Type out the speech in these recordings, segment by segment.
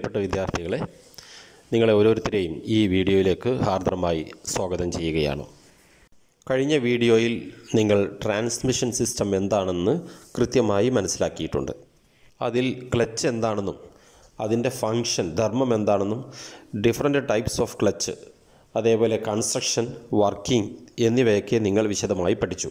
പ്രിയപ്പെട്ട വിദ്യാർത്ഥികളെ നിങ്ങളെ ഓരോരുത്തരെയും ഈ വീഡിയോയിലേക്ക് ഹാർദവമായി സ്വാഗതം ചെയ്യുകയാണ് കഴിഞ്ഞ വീഡിയോയിൽ നിങ്ങൾ ട്രാൻസ്മിഷൻ സിസ്റ്റം എന്താണെന്ന് കൃത്യമായി മനസ്സിലാക്കിയിട്ടുണ്ട് അതിൽ ക്ലച്ച് എന്താണെന്നും അതിൻ്റെ ഫങ്ഷൻ ധർമ്മം എന്താണെന്നും ഡിഫറെൻ്റ് ടൈപ്സ് ഓഫ് ക്ലച്ച് അതേപോലെ കൺസ്ട്രക്ഷൻ വർക്കിംഗ് എന്നിവയൊക്കെ നിങ്ങൾ വിശദമായി പഠിച്ചു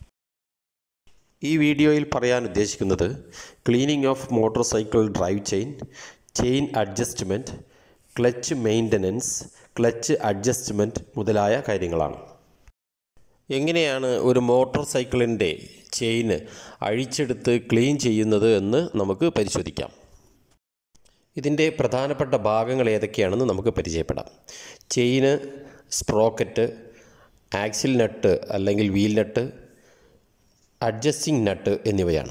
ഈ വീഡിയോയിൽ പറയാൻ ഉദ്ദേശിക്കുന്നത് cleaning of motorcycle drive chain chain adjustment clutch maintenance clutch adjustment മുതലായ കാര്യങ്ങളാണ് എങ്ങനെയാണ് ഒരു മോട്ടോർ സൈക്കിളിൻ്റെ ചെയിന് അഴിച്ചെടുത്ത് ക്ലീൻ ചെയ്യുന്നത് എന്ന് നമുക്ക് പരിശോധിക്കാം ഇതിൻ്റെ പ്രധാനപ്പെട്ട ഭാഗങ്ങൾ ഏതൊക്കെയാണെന്ന് നമുക്ക് പരിചയപ്പെടാം ചെയിന് സ്പ്രോക്കറ്റ് ആക്സിൽ നട്ട് അല്ലെങ്കിൽ വീൽ നട്ട് അഡ്ജസ്റ്റിംഗ് നട്ട് എന്നിവയാണ്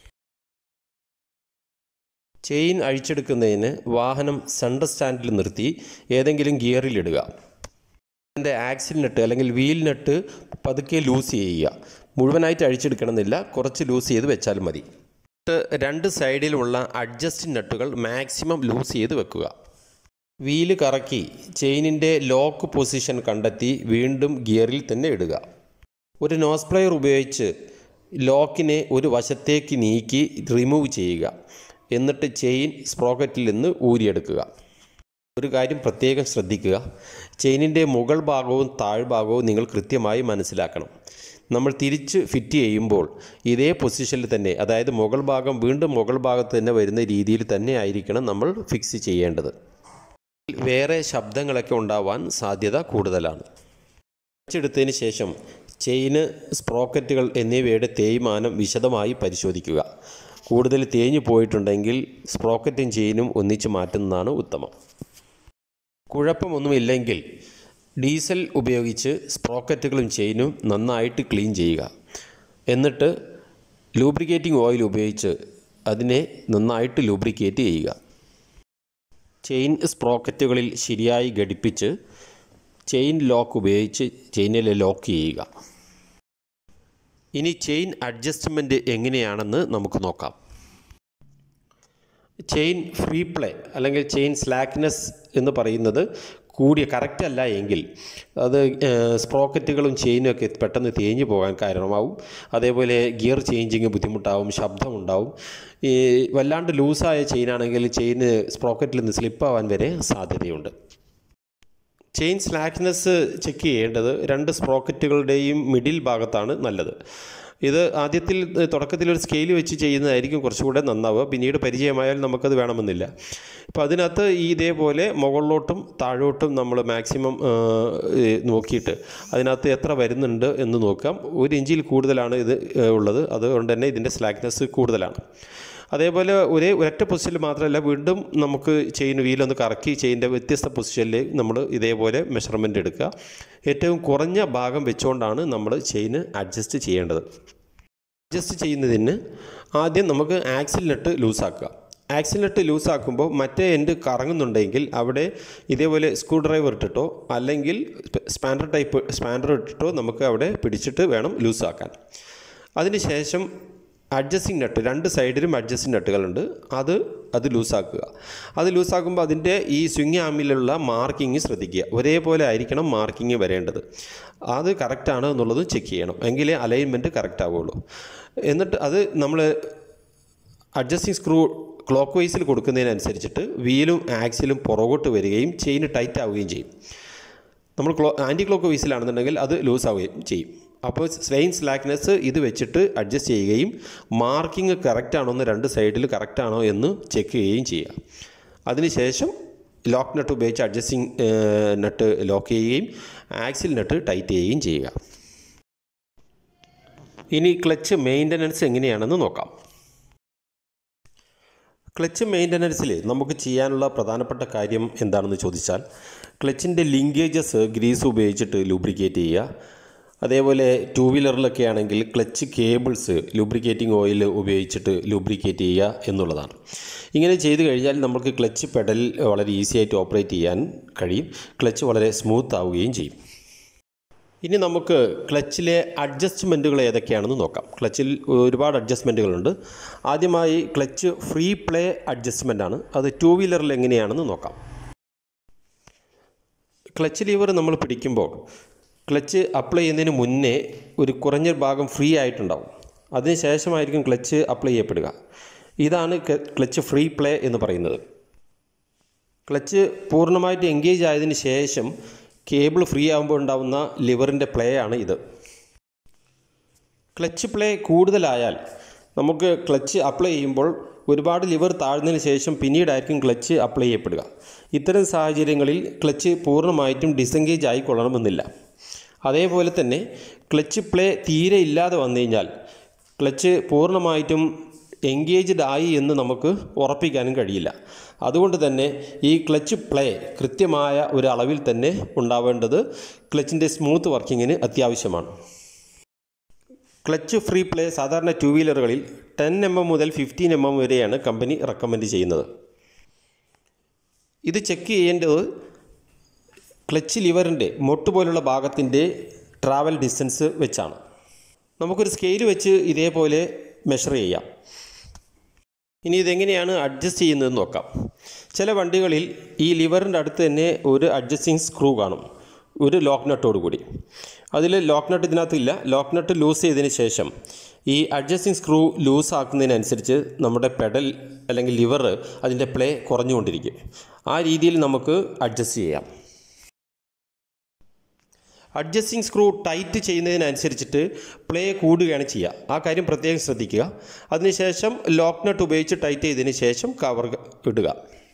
ചെയിൻ അഴിച്ചെടുക്കുന്നതിന് വാഹനം സെൻട്രൽ സ്റ്റാൻഡിൽ നിർത്തി ഏതെങ്കിലും ഗിയറിലിടുക അതിൻ്റെ ആക്സിൽ നട്ട് അല്ലെങ്കിൽ വീൽ നട്ട് പതുക്കെ ലൂസ് ചെയ്യുക മുഴുവനായിട്ട് അഴിച്ചെടുക്കണമെന്നില്ല കുറച്ച് ലൂസ് ചെയ്ത് വെച്ചാൽ മതി രണ്ട് സൈഡിലുമുള്ള അഡ്ജസ്റ്റിംഗ് നട്ടുകൾ മാക്സിമം ലൂസ് ചെയ്ത് വെക്കുക വീല് കറക്കി ചെയിനിൻ്റെ ലോക്ക് പൊസിഷൻ കണ്ടെത്തി വീണ്ടും ഗിയറിൽ തന്നെ ഇടുക ഒരു നോസ് പ്ലെയർ ഉപയോഗിച്ച് ലോക്കിനെ ഒരു വശത്തേക്ക് നീക്കി റിമൂവ് ചെയ്യുക എന്നിട്ട് ചെയിൻ സ്പ്രോക്കറ്റിൽ നിന്ന് ഊരിയെടുക്കുക ഒരു കാര്യം പ്രത്യേകം ശ്രദ്ധിക്കുക ചെയിനിൻ്റെ മുകൾ ഭാഗവും താഴ്ഭാഗവും നിങ്ങൾ കൃത്യമായി മനസ്സിലാക്കണം നമ്മൾ തിരിച്ച് ഫിറ്റ് ചെയ്യുമ്പോൾ ഇതേ പൊസിഷനിൽ തന്നെ അതായത് മുകൾ ഭാഗം വീണ്ടും മുകൾ ഭാഗത്ത് തന്നെ വരുന്ന രീതിയിൽ തന്നെ ആയിരിക്കണം നമ്മൾ ഫിക്സ് ചെയ്യേണ്ടത് വേറെ ശബ്ദങ്ങളൊക്കെ ഉണ്ടാവാൻ സാധ്യത കൂടുതലാണ് എടുത്തതിന് ശേഷം ചെയിന് സ്പ്രോക്കറ്റുകൾ എന്നിവയുടെ തേയ്മാനം വിശദമായി പരിശോധിക്കുക കൂടുതൽ തേഞ്ഞു പോയിട്ടുണ്ടെങ്കിൽ സ്പ്രോക്കറ്റും ചെയിനും ഒന്നിച്ച് മാറ്റുന്നതാണ് ഉത്തമം കുഴപ്പമൊന്നുമില്ലെങ്കിൽ ഡീസൽ ഉപയോഗിച്ച് സ്പ്രോക്കറ്റുകളും ചെയിനും നന്നായിട്ട് ക്ലീൻ ചെയ്യുക എന്നിട്ട് ലൂബ്രിക്കേറ്റിംഗ് ഓയിൽ ഉപയോഗിച്ച് അതിനെ നന്നായിട്ട് ലൂബ്രിക്കേറ്റ് ചെയ്യുക ചെയിൻ സ്പ്രോക്കറ്റുകളിൽ ശരിയായി ഘടിപ്പിച്ച് ചെയിൻ ലോക്ക് ഉപയോഗിച്ച് ചെയിനിൽ ലോക്ക് ചെയ്യുക ഇനി ചെയിൻ അഡ്ജസ്റ്റ്മെൻറ്റ് എങ്ങനെയാണെന്ന് നമുക്ക് നോക്കാം ചെയിൻ ഫ്രീ പ്ലേ അല്ലെങ്കിൽ ചെയിൻ സ്ലാക്നെസ് എന്ന് പറയുന്നത് കൂടിയ കറക്റ്റ് അല്ല എങ്കിൽ അത് സ്പ്രോക്കറ്റുകളും ചെയിനും ഒക്കെ പെട്ടെന്ന് തേഞ്ഞു പോകാൻ കാരണമാവും അതേപോലെ ഗിയർ ചേഞ്ചിങ് ബുദ്ധിമുട്ടാവും ശബ്ദമുണ്ടാവും ഈ വല്ലാണ്ട് ലൂസായ ചെയിനാണെങ്കിൽ ചെയിന് സ്പ്രോക്കറ്റിൽ നിന്ന് സ്ലിപ്പാവാൻ വരെ സാധ്യതയുണ്ട് ചെയിൻ സ്ലാക്നെസ് ചെക്ക് ചെയ്യേണ്ടത് രണ്ട് സ്പ്രോക്കറ്റുകളുടെയും മിഡിൽ ഭാഗത്താണ് നല്ലത് ഇത് ആദ്യത്തിൽ തുടക്കത്തിൽ ഒരു സ്കെയിൽ വെച്ച് ചെയ്യുന്നതായിരിക്കും കുറച്ചുകൂടെ നന്നാവുക പിന്നീട് പരിചയമായാൽ നമുക്കത് വേണമെന്നില്ല അപ്പോൾ അതിനകത്ത് ഈ ഇതേപോലെ മുകളിലോട്ടും താഴോട്ടും നമ്മൾ മാക്സിമം നോക്കിയിട്ട് അതിനകത്ത് എത്ര വരുന്നുണ്ട് എന്ന് നോക്കാം ഒരു ഇഞ്ചിൽ കൂടുതലാണ് ഇത് ഉള്ളത് അതുകൊണ്ട് തന്നെ ഇതിൻ്റെ സ്ലാക്നെസ് കൂടുതലാണ് അതേപോലെ ഒരേ ഒരൊറ്റ പൊസിഷനിൽ മാത്രമല്ല വീണ്ടും നമുക്ക് ചെയിൻ വീലൊന്ന് കറക്കി ചെയിൻ്റെ വ്യത്യസ്ത പൊസിഷനിൽ നമ്മൾ ഇതേപോലെ മെഷർമെൻ്റ് എടുക്കുക ഏറ്റവും കുറഞ്ഞ ഭാഗം വെച്ചുകൊണ്ടാണ് നമ്മൾ ചെയിന് അഡ്ജസ്റ്റ് ചെയ്യേണ്ടത് അഡ്ജസ്റ്റ് ചെയ്യുന്നതിന് ആദ്യം നമുക്ക് ആക്സിൽ നട്ട് ലൂസാക്കുക ആക്സിൽ നട്ട് ലൂസാക്കുമ്പോൾ മറ്റേ എൻഡ് കറങ്ങുന്നുണ്ടെങ്കിൽ അവിടെ ഇതേപോലെ സ്ക്രൂ ഡ്രൈവർ ഇട്ടിട്ടോ അല്ലെങ്കിൽ സ്പാൻഡർ ടൈപ്പ് സ്പാൻഡർ ഇട്ടിട്ടോ നമുക്ക് അവിടെ പിടിച്ചിട്ട് വേണം ലൂസാക്കാൻ അതിനുശേഷം അഡ്ജസ്റ്റിംഗ് നട്ട് രണ്ട് സൈഡിലും അഡ്ജസ്റ്റിംഗ് നട്ടുകളുണ്ട് അത് അത് ലൂസാക്കുക അത് ലൂസാക്കുമ്പോൾ അതിൻ്റെ ഈ സ്വിങ് ആമിലുള്ള മാർക്കിങ് ശ്രദ്ധിക്കുക ഒരേപോലെ ആയിരിക്കണം മാർക്കിങ് വരേണ്ടത് അത് കറക്റ്റാണ് എന്നുള്ളത് ചെക്ക് ചെയ്യണം എങ്കിലേ അലൈൻമെൻറ്റ് കറക്റ്റ് ആവുള്ളൂ എന്നിട്ട് അത് നമ്മൾ അഡ്ജസ്റ്റിംഗ് സ്ക്രൂ ക്ലോക്ക് വൈസിൽ കൊടുക്കുന്നതിനനുസരിച്ചിട്ട് വീലും ആക്സിലും പുറകോട്ട് വരികയും ചെയിൻ ടൈറ്റ് ആവുകയും ചെയ്യും നമ്മൾ ക്ലോ ആൻറ്റി ക്ലോക്ക് വൈസിലാണെന്നുണ്ടെങ്കിൽ അത് ലൂസ് ആവുകയും ചെയ്യും അപ്പോൾ സ്ലെയിൻ സ്ലാക്നെസ് ഇത് വെച്ചിട്ട് അഡ്ജസ്റ്റ് ചെയ്യുകയും മാർക്കിംഗ് കറക്റ്റ് ആണോ എന്ന് രണ്ട് സൈഡിൽ കറക്റ്റ് ആണോ എന്ന് ചെക്ക് ചെയ്യുകയും ചെയ്യുക അതിനുശേഷം ലോക്ക് നട്ട് ഉപയോഗിച്ച് അഡ്ജസ്റ്റിംഗ് നട്ട് ലോക്ക് ചെയ്യുകയും ആക്സിൽ നട്ട് ടൈറ്റ് ചെയ്യുകയും ചെയ്യുക ഇനി ക്ലച്ച് മെയിൻ്റനൻസ് എങ്ങനെയാണെന്ന് നോക്കാം ക്ലച്ച് മെയിൻ്റനൻസിൽ നമുക്ക് ചെയ്യാനുള്ള പ്രധാനപ്പെട്ട കാര്യം എന്താണെന്ന് ചോദിച്ചാൽ ക്ലച്ചിൻ്റെ ലിങ്കേജസ് ഗ്രീസ് ഉപയോഗിച്ചിട്ട് ലൂബ്രിക്കേറ്റ് ചെയ്യുക അതേപോലെ ടൂ വീലറിലൊക്കെ ആണെങ്കിൽ ക്ലച്ച് കേബിൾസ് ലൂബ്രിക്കേറ്റിംഗ് ഓയിൽ ഉപയോഗിച്ചിട്ട് ലൂബ്രിക്കേറ്റ് ചെയ്യുക എന്നുള്ളതാണ് ഇങ്ങനെ ചെയ്തു കഴിഞ്ഞാൽ നമുക്ക് ക്ലച്ച് പെഡൽ വളരെ ഈസി ആയിട്ട് ഓപ്പറേറ്റ് ചെയ്യാൻ കഴിയും ക്ലച്ച് വളരെ സ്മൂത്ത് ആവുകയും ചെയ്യും ഇനി നമുക്ക് ക്ലച്ചിലെ അഡ്ജസ്റ്റ്മെൻറ്റുകൾ ഏതൊക്കെയാണെന്ന് നോക്കാം ക്ലച്ചിൽ ഒരുപാട് അഡ്ജസ്റ്റ്മെൻറ്റുകളുണ്ട് ആദ്യമായി ക്ലച്ച് ഫ്രീ പ്ലേ അഡ്ജസ്റ്റ്മെൻ്റ് ആണ് അത് ടൂ വീലറിൽ എങ്ങനെയാണെന്ന് നോക്കാം ക്ലച്ച് ലീവർ നമ്മൾ പിടിക്കുമ്പോൾ ക്ലച്ച് അപ്ലൈ ചെയ്യുന്നതിന് മുന്നേ ഒരു കുറഞ്ഞ ഭാഗം ഫ്രീ ആയിട്ടുണ്ടാവും അതിന് ശേഷമായിരിക്കും ക്ലച്ച് അപ്ലൈ ചെയ്യപ്പെടുക ഇതാണ് ക്ലച്ച് ഫ്രീ പ്ലേ എന്ന് പറയുന്നത് ക്ലച്ച് പൂർണ്ണമായിട്ട് എൻഗേജ് ആയതിനു ശേഷം കേബിൾ ഫ്രീ ആകുമ്പോൾ ഉണ്ടാകുന്ന ലിവറിൻ്റെ പ്ലേ ആണ് ഇത് ക്ലച്ച് പ്ലേ കൂടുതലായാൽ നമുക്ക് ക്ലച്ച് അപ്ലൈ ചെയ്യുമ്പോൾ ഒരുപാട് ലിവർ താഴ്ന്നതിന് ശേഷം പിന്നീടായിരിക്കും ക്ലച്ച് അപ്ലൈ ചെയ്യപ്പെടുക ഇത്തരം സാഹചര്യങ്ങളിൽ ക്ലച്ച് പൂർണ്ണമായിട്ടും ഡിസെൻഗേജ് ആയിക്കൊള്ളണമെന്നില്ല അതേപോലെ തന്നെ ക്ലച്ച് പ്ലേ തീരെ ഇല്ലാതെ വന്നു കഴിഞ്ഞാൽ ക്ലച്ച് പൂർണ്ണമായിട്ടും എൻഗേജ്ഡ് ആയി എന്ന് നമുക്ക് ഉറപ്പിക്കാനും കഴിയില്ല അതുകൊണ്ട് തന്നെ ഈ ക്ലച്ച് പ്ലേ കൃത്യമായ ഒരു അളവിൽ തന്നെ ഉണ്ടാവേണ്ടത് ക്ലച്ചിൻ്റെ സ്മൂത്ത് വർക്കിങ്ങിന് അത്യാവശ്യമാണ് ക്ലച്ച് ഫ്രീ പ്ലേ സാധാരണ ടു വീലറുകളിൽ ടെൻ എം എം മുതൽ ഫിഫ്റ്റീൻ എം എം വരെയാണ് കമ്പനി റെക്കമെൻഡ് ചെയ്യുന്നത് ഇത് ചെക്ക് ചെയ്യേണ്ടത് ക്ലച്ച് ലിവറിൻ്റെ മൊട്ട് പോലുള്ള ഭാഗത്തിൻ്റെ ട്രാവൽ ഡിസ്റ്റൻസ് വെച്ചാണ് നമുക്കൊരു സ്കെയിൽ വെച്ച് ഇതേപോലെ മെഷർ ചെയ്യാം ഇനി ഇതെങ്ങനെയാണ് അഡ്ജസ്റ്റ് ചെയ്യുന്നതെന്ന് നോക്കാം ചില വണ്ടികളിൽ ഈ ലിവറിൻ്റെ അടുത്ത് തന്നെ ഒരു അഡ്ജസ്റ്റിംഗ് സ്ക്രൂ കാണും ഒരു ലോക്ക് നട്ടോട് കൂടി അതിൽ ലോക്ക് നട്ട് ഇതിനകത്തില്ല ലോക്ക് നട്ട് ലൂസ് ചെയ്തതിന് ശേഷം ഈ അഡ്ജസ്റ്റിംഗ് സ്ക്രൂ ലൂസ് ആക്കുന്നതിനനുസരിച്ച് നമ്മുടെ പെഡൽ അല്ലെങ്കിൽ ലിവർ അതിൻ്റെ പ്ലേ കുറഞ്ഞുകൊണ്ടിരിക്കും ആ രീതിയിൽ നമുക്ക് അഡ്ജസ്റ്റ് ചെയ്യാം അഡ്ജസ്റ്റിംഗ് സ്ക്രൂ ടൈറ്റ് ചെയ്യുന്നതിനനുസരിച്ചിട്ട് പ്ലേ കൂടുകയാണ് ചെയ്യുക ആ കാര്യം പ്രത്യേകം ശ്രദ്ധിക്കുക അതിനുശേഷം ലോക്ക് നട്ട് ഉപയോഗിച്ച് ടൈറ്റ് ചെയ്തതിന് ശേഷം കവർ ഇടുക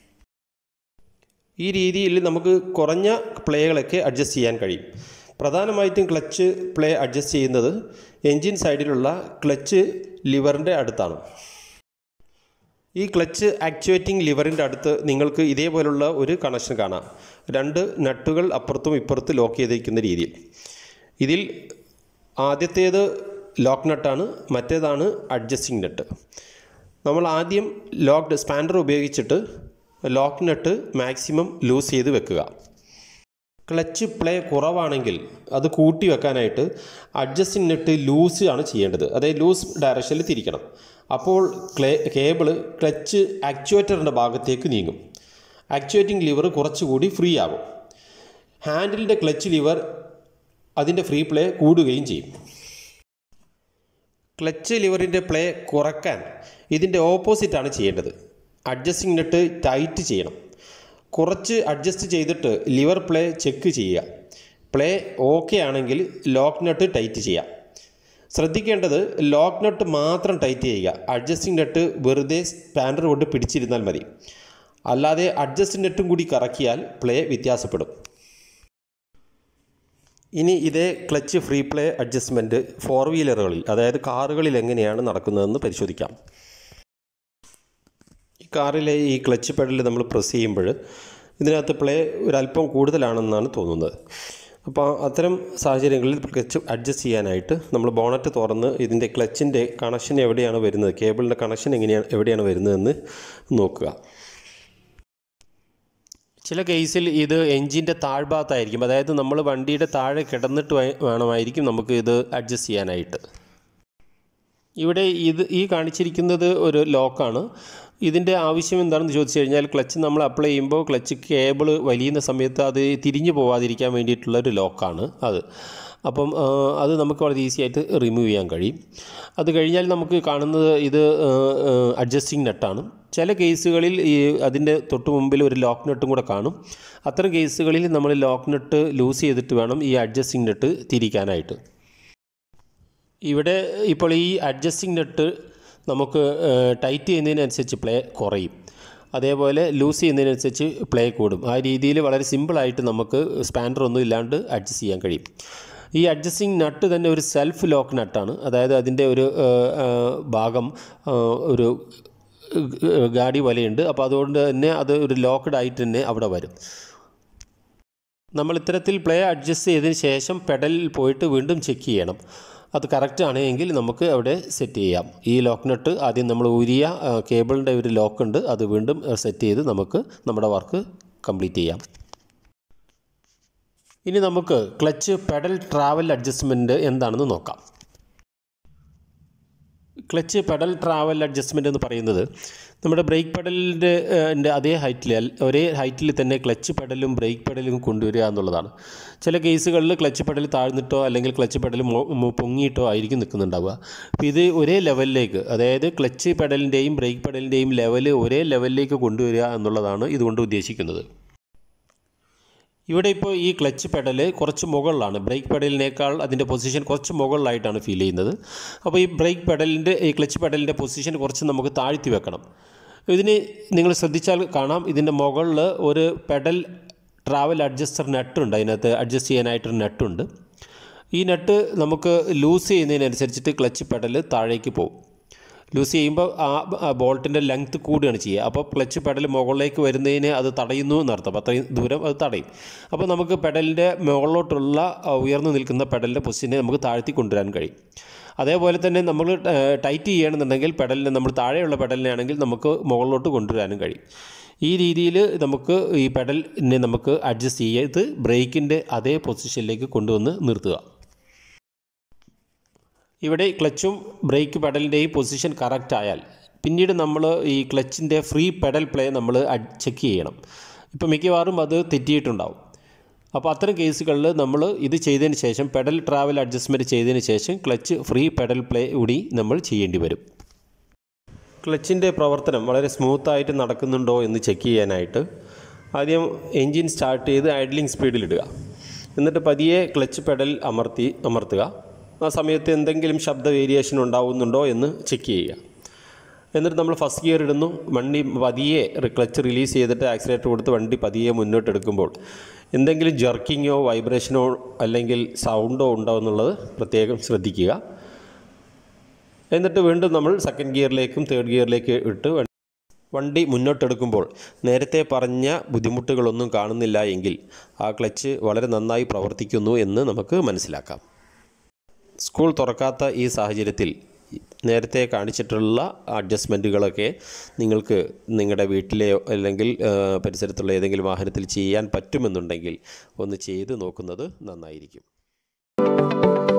ഈ രീതിയിൽ നമുക്ക് കുറഞ്ഞ പ്ലേകളൊക്കെ അഡ്ജസ്റ്റ് ചെയ്യാൻ കഴിയും പ്രധാനമായിട്ടും ക്ലച്ച് പ്ലേ അഡ്ജസ്റ്റ് ചെയ്യുന്നത് എൻജിൻ സൈഡിലുള്ള ക്ലച്ച് ലിവറിൻ്റെ അടുത്താണ് ഈ ക്ലച്ച് ആക്ച്വേറ്റിംഗ് ലിവറിൻ്റെ അടുത്ത് നിങ്ങൾക്ക് ഇതേപോലുള്ള ഒരു കണക്ഷൻ കാണാം രണ്ട് നട്ടുകൾ അപ്പുറത്തും ഇപ്പുറത്തും ലോക്ക് ചെയ്തിരിക്കുന്ന രീതിയിൽ ഇതിൽ ആദ്യത്തേത് ലോക്ക് നട്ടാണ് മറ്റേതാണ് അഡ്ജസ്റ്റിംഗ് നട്ട് നമ്മൾ ആദ്യം ലോക്ക്ഡ് സ്പാൻഡർ ഉപയോഗിച്ചിട്ട് ലോക്ക് നട്ട് മാക്സിമം ലൂസ് ചെയ്ത് വെക്കുക ക്ലച്ച് പ്ലേ കുറവാണെങ്കിൽ അത് കൂട്ടി വെക്കാനായിട്ട് അഡ്ജസ്റ്റിംഗ് നെട്ട് ലൂസ് ആണ് ചെയ്യേണ്ടത് അതായത് ലൂസ് ഡയറക്ഷനിൽ തിരിക്കണം അപ്പോൾ ക്ലേ കേബിള് ക്ലച്ച് ആക്ച്വേറ്ററിൻ്റെ ഭാഗത്തേക്ക് നീങ്ങും ആക്ച്വേറ്റിംഗ് ലിവർ കുറച്ചുകൂടി ഫ്രീ ആകും ഹാൻഡിലിൻ്റെ ക്ലച്ച് ലിവർ അതിൻ്റെ ഫ്രീ പ്ലേ കൂടുകയും ചെയ്യും ക്ലച്ച് ലിവറിൻ്റെ പ്ലേ കുറക്കാൻ ഇതിൻ്റെ ഓപ്പോസിറ്റാണ് ചെയ്യേണ്ടത് അഡ്ജസ്റ്റിംഗ് നെട്ട് ടൈറ്റ് ചെയ്യണം കുറച്ച് അഡ്ജസ്റ്റ് ചെയ്തിട്ട് ലിവർ പ്ലേ ചെക്ക് ചെയ്യുക പ്ലേ ഓക്കെ ആണെങ്കിൽ ലോക്ക് നട്ട് ടൈറ്റ് ചെയ്യാം ശ്രദ്ധിക്കേണ്ടത് ലോക്ക് നട്ട് മാത്രം ടൈറ്റ് ചെയ്യുക അഡ്ജസ്റ്റിംഗ് നട്ട് വെറുതെ സ്പാൻഡർ കൊണ്ട് പിടിച്ചിരുന്നാൽ മതി അല്ലാതെ അഡ്ജസ്റ്റിംഗ് നെട്ടും കൂടി കറക്കിയാൽ പ്ലേ വ്യത്യാസപ്പെടും ഇനി ഇതേ clutch free play adjustment four വീലറുകളിൽ അതായത് കാറുകളിൽ എങ്ങനെയാണ് നടക്കുന്നതെന്ന് പരിശോധിക്കാം ഈ കാറിലെ ഈ ക്ലച്ച് പെഡൽ നമ്മൾ പ്രസ് ചെയ്യുമ്പോൾ ഇതിനകത്ത് പ്ലേ ഒരല്പം കൂടുതലാണെന്നാണ് തോന്നുന്നത് അപ്പോൾ അത്തരം സാഹചര്യങ്ങളിൽ ക്ലച്ച് അഡ്ജസ്റ്റ് ചെയ്യാനായിട്ട് നമ്മൾ ബോണറ്റ് തുറന്ന് ഇതിൻ്റെ ക്ലച്ചിൻ്റെ കണക്ഷൻ എവിടെയാണ് വരുന്നത് കേബിളിൻ്റെ കണക്ഷൻ എങ്ങനെയാണ് എവിടെയാണ് വരുന്നതെന്ന് നോക്കുക ചില കേസിൽ ഇത് എൻജിൻ്റെ താഴ്ഭാഗത്തായിരിക്കും അതായത് നമ്മൾ വണ്ടിയുടെ താഴെ കിടന്നിട്ട് വേണമായിരിക്കും നമുക്ക് ഇത് അഡ്ജസ്റ്റ് ചെയ്യാനായിട്ട് ഇവിടെ ഇത് ഈ കാണിച്ചിരിക്കുന്നത് ഒരു ലോക്കാണ് ഇതിൻ്റെ ആവശ്യം എന്താണെന്ന് ചോദിച്ചു കഴിഞ്ഞാൽ ക്ലച്ച് നമ്മൾ അപ്ലൈ ചെയ്യുമ്പോൾ ക്ലച്ച് കേബിൾ വലിയുന്ന സമയത്ത് അത് തിരിഞ്ഞു പോകാതിരിക്കാൻ വേണ്ടിയിട്ടുള്ള ഒരു ലോക്കാണ് അത് അപ്പം അത് നമുക്ക് വളരെ ഈസി ആയിട്ട് റിമൂവ് ചെയ്യാൻ കഴിയും അത് കഴിഞ്ഞാൽ നമുക്ക് കാണുന്നത് ഇത് അഡ്ജസ്റ്റിംഗ് നട്ടാണ് ചില കേസുകളിൽ ഈ അതിൻ്റെ തൊട്ട് മുമ്പിൽ ഒരു ലോക്ക് നട്ടും കൂടെ കാണും അത്തരം കേസുകളിൽ നമ്മൾ ലോക്ക് നട്ട് ലൂസ് ചെയ്തിട്ട് വേണം ഈ അഡ്ജസ്റ്റിംഗ് നട്ട് തിരിക്കാനായിട്ട് ഇവിടെ ഇപ്പോൾ ഈ അഡ്ജസ്റ്റിംഗ് നട്ട് നമുക്ക് ടൈറ്റ് ചെയ്യുന്നതിനനുസരിച്ച് പ്ലേ കുറയും അതേപോലെ ലൂസ് ചെയ്യുന്നതിനനുസരിച്ച് പ്ലേ കൂടും ആ രീതിയിൽ വളരെ സിമ്പിളായിട്ട് നമുക്ക് സ്പാൻഡർ ഒന്നും ഇല്ലാണ്ട് അഡ്ജസ്റ്റ് ചെയ്യാൻ കഴിയും ഈ അഡ്ജസ്റ്റിംഗ് നട്ട് തന്നെ ഒരു സെൽഫ് ലോക്ക് നട്ടാണ് അതായത് അതിൻ്റെ ഒരു ഭാഗം ഒരു ഗാഡി വലയുണ്ട് അപ്പോൾ അതുകൊണ്ട് തന്നെ അത് ഒരു ലോക്ക്ഡ് ആയിട്ട് തന്നെ അവിടെ വരും നമ്മൾ ഇത്തരത്തിൽ പ്ലേ അഡ്ജസ്റ്റ് ചെയ്തതിന് ശേഷം പെഡലിൽ പോയിട്ട് വീണ്ടും ചെക്ക് ചെയ്യണം അത് കറക്റ്റ് ആണെങ്കിൽ നമുക്ക് അവിടെ സെറ്റ് ചെയ്യാം ഈ ലോക്ക് നട്ട് ആദ്യം നമ്മൾ ഊരിയ കേബിളിൻ്റെ ഒരു ലോക്ക് ഉണ്ട് അത് വീണ്ടും സെറ്റ് ചെയ്ത് നമുക്ക് നമ്മുടെ വർക്ക് കംപ്ലീറ്റ് ചെയ്യാം ഇനി നമുക്ക് ക്ലച്ച് പെഡൽ ട്രാവൽ അഡ്ജസ്റ്റ്മെൻറ്റ് എന്താണെന്ന് നോക്കാം ക്ലച്ച് പെഡൽ ട്രാവൽ അഡ്ജസ്റ്റ്മെൻ്റ് എന്ന് പറയുന്നത് നമ്മുടെ ബ്രേക്ക് പെഡലിൻ്റെ ൻ്റെ അതേ ഹൈറ്റിൽ ഒരേ ഹൈറ്റിൽ തന്നെ ക്ലച്ച് പെഡലും ബ്രേക്ക് പെഡലും കൊണ്ടുവരിക എന്നുള്ളതാണ് ചില കേസുകളിൽ ക്ലച്ച് പെഡൽ താഴ്ന്നിട്ടോ അല്ലെങ്കിൽ ക്ലച്ച് പെഡൽ പൊങ്ങിയിട്ടോ ആയിരിക്കും നിൽക്കുന്നുണ്ടാവുക അപ്പോൾ ഇത് ഒരേ ലെവലിലേക്ക് അതായത് ക്ലച്ച് പെഡലിൻ്റെയും ബ്രേക്ക് പെഡലിൻ്റെയും ലെവൽ ഒരേ ലെവലിലേക്ക് കൊണ്ടുവരിക എന്നുള്ളതാണ് ഇതുകൊണ്ട് ഉദ്ദേശിക്കുന്നത് ഇവിടെ ഇപ്പോൾ ഈ ക്ലച്ച് പെഡൽ കുറച്ച് മുകളിലാണ് ബ്രേക്ക് പെഡലിനേക്കാൾ അതിൻ്റെ പൊസിഷൻ കുറച്ച് മുകളിലായിട്ടാണ് ഫീൽ ചെയ്യുന്നത് അപ്പോൾ ഈ ബ്രേക്ക് പെഡലിൻ്റെ ഈ ക്ലച്ച് പെഡലിൻ്റെ പൊസിഷൻ കുറച്ച് നമുക്ക് താഴ്ത്തി വെക്കണം ഇതിന് നിങ്ങൾ ശ്രദ്ധിച്ചാൽ കാണാം ഇതിൻ്റെ മുകളിൽ ഒരു പെഡൽ ട്രാവൽ അഡ്ജസ്റ്റർ നെട്ടുണ്ട് അതിനകത്ത് അഡ്ജസ്റ്റ് ചെയ്യാനായിട്ടൊരു നെട്ടുണ്ട് ഈ നെട്ട് നമുക്ക് ലൂസ് ചെയ്യുന്നതിനനുസരിച്ചിട്ട് ക്ലച്ച് പെഡൽ താഴേക്ക് പോകും ലൂസ് ചെയ്യുമ്പോൾ ആ ബോൾട്ടിൻ്റെ ലെങ്ത്ത് കൂടുകയാണ് ചെയ്യുക അപ്പോൾ ക്ലച്ച് പെഡൽ മുകളിലേക്ക് വരുന്നതിന് അത് തടയുന്നു എന്നർത്ഥം അപ്പോൾ അത്രയും ദൂരം അത് തടയും അപ്പോൾ നമുക്ക് പെഡലിൻ്റെ മുകളിലോട്ടുള്ള ഉയർന്നു നിൽക്കുന്ന പെഡലിൻ്റെ പൊസിഷനെ നമുക്ക് താഴ്ത്തി കൊണ്ടുവരാൻ കഴിയും അതേപോലെ തന്നെ നമ്മൾ ടൈറ്റ് ചെയ്യണമെന്നുണ്ടെങ്കിൽ പെഡലിനെ നമ്മൾ താഴെയുള്ള പെഡലിനെ ആണെങ്കിൽ നമുക്ക് മുകളിലോട്ട് കൊണ്ടുവരാനും കഴിയും ഈ രീതിയിൽ നമുക്ക് ഈ പെഡലിനെ നമുക്ക് അഡ്ജസ്റ്റ് ചെയ്ത് ബ്രേക്കിൻ്റെ അതേ പൊസിഷനിലേക്ക് കൊണ്ടുവന്ന് നിർത്തുക ഇവിടെ ക്ലച്ചും ബ്രേക്ക് പെഡലിൻ്റെയും പൊസിഷൻ കറക്റ്റ് ആയാൽ പിന്നീട് നമ്മൾ ഈ ക്ലച്ചിൻ്റെ ഫ്രീ പെഡൽ പ്ലേ നമ്മൾ ചെക്ക് ചെയ്യണം ഇപ്പോൾ മിക്കവാറും അത് തെറ്റിയിട്ടുണ്ടാവും അപ്പോൾ അത്തരം കേസുകളിൽ നമ്മൾ ഇത് ചെയ്തതിന് ശേഷം പെഡൽ ട്രാവൽ അഡ്ജസ്റ്റ്മെൻറ്റ് ചെയ്തതിന് ശേഷം ക്ലച്ച് ഫ്രീ പെഡൽ പ്ലേ കൂടി നമ്മൾ ചെയ്യേണ്ടി വരും ക്ലച്ചിൻ്റെ പ്രവർത്തനം വളരെ സ്മൂത്തായിട്ട് നടക്കുന്നുണ്ടോ എന്ന് ചെക്ക് ചെയ്യാനായിട്ട് ആദ്യം എൻജിൻ സ്റ്റാർട്ട് ചെയ്ത് ഐഡ്ലിംഗ് സ്പീഡിലിടുക എന്നിട്ട് പതിയെ ക്ലച്ച് പെഡൽ അമർത്തി അമർത്തുക ആ സമയത്ത് എന്തെങ്കിലും ശബ്ദ വേരിയേഷൻ ഉണ്ടാവുന്നുണ്ടോ എന്ന് ചെക്ക് ചെയ്യുക എന്നിട്ട് നമ്മൾ ഫസ്റ്റ് ഗിയർ ഇടുന്നു വണ്ടി പതിയെ ക്ലച്ച് റിലീസ് ചെയ്തിട്ട് ആക്സിലേറ്റർ കൊടുത്ത് വണ്ടി പതിയെ മുന്നോട്ട് എടുക്കുമ്പോൾ എന്തെങ്കിലും ജർക്കിങ്ങോ വൈബ്രേഷനോ അല്ലെങ്കിൽ സൗണ്ടോ ഉണ്ടോ എന്നുള്ളത് പ്രത്യേകം ശ്രദ്ധിക്കുക എന്നിട്ട് വീണ്ടും നമ്മൾ സെക്കൻഡ് ഗിയറിലേക്കും തേർഡ് ഗിയറിലേക്ക് ഇട്ട് വണ്ടി മുന്നോട്ടെടുക്കുമ്പോൾ നേരത്തെ പറഞ്ഞ ബുദ്ധിമുട്ടുകളൊന്നും കാണുന്നില്ല എങ്കിൽ ആ ക്ലച്ച് വളരെ നന്നായി പ്രവർത്തിക്കുന്നു എന്ന് നമുക്ക് മനസ്സിലാക്കാം സ്കൂൾ തുറക്കാത്ത ഈ സാഹചര്യത്തിൽ നേരത്തെ കാണിച്ചിട്ടുള്ള അഡ്ജസ്റ്റ്മെൻറ്റുകളൊക്കെ നിങ്ങൾക്ക് നിങ്ങളുടെ വീട്ടിലെ അല്ലെങ്കിൽ പരിസരത്തുള്ള ഏതെങ്കിലും വാഹനത്തിൽ ചെയ്യാൻ പറ്റുമെന്നുണ്ടെങ്കിൽ ഒന്ന് ചെയ്ത് നോക്കുന്നത് നന്നായിരിക്കും